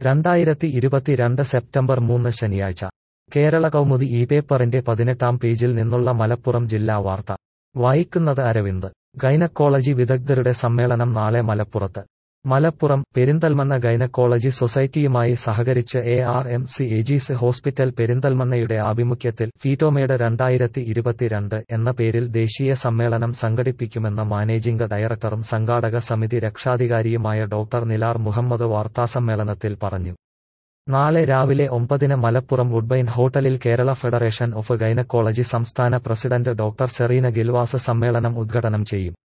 രണ്ടായിരത്തി ഇരുപത്തിരണ്ട് സെപ്റ്റംബർ മൂന്ന് ശനിയാഴ്ച കേരള കൗമുദി ഈ പേപ്പറിന്റെ പതിനെട്ടാം പേജിൽ നിന്നുള്ള മലപ്പുറം ജില്ലാ വാർത്ത വായിക്കുന്നത് അരവിന്ദ് ഗൈനക്കോളജി വിദഗ്ധരുടെ സമ്മേളനം നാളെ മലപ്പുറത്ത് മലപ്പുറം പെരിന്തൽമണ്ണ ഗൈനക്കോളജി സൊസൈറ്റിയുമായി സഹകരിച്ച് A R M C Aegis hospital പെരിന്തൽമണ്ണയുടെ ആഭിമുഖ്യത്തിൽ ഫീറ്റോമേഡ് രണ്ടായിരത്തി ഇരുപത്തിരണ്ട് എന്ന പേരിൽ ദേശീയ സമ്മേളനം സംഘടിപ്പിക്കുമെന്ന് മാനേജിംഗ് ഡയറക്ടറും സംഘാടക സമിതി രക്ഷാധികാരിയുമായ ഡോക്ടർ നിലാർ മുഹമ്മദ് വാർത്താസമ്മേളനത്തിൽ പറഞ്ഞു നാളെ രാവിലെ ഒമ്പതിന് മലപ്പുറം വുഡ്ബൈൻ ഹോട്ടലിൽ കേരള ഫെഡറേഷൻ ഓഫ് ഗൈനക്കോളജി സംസ്ഥാന പ്രസിഡന്റ് ഡോക്ടർ സെറീന ഗിൽവാസ് സമ്മേളനം ഉദ്ഘാടനം ചെയ്യും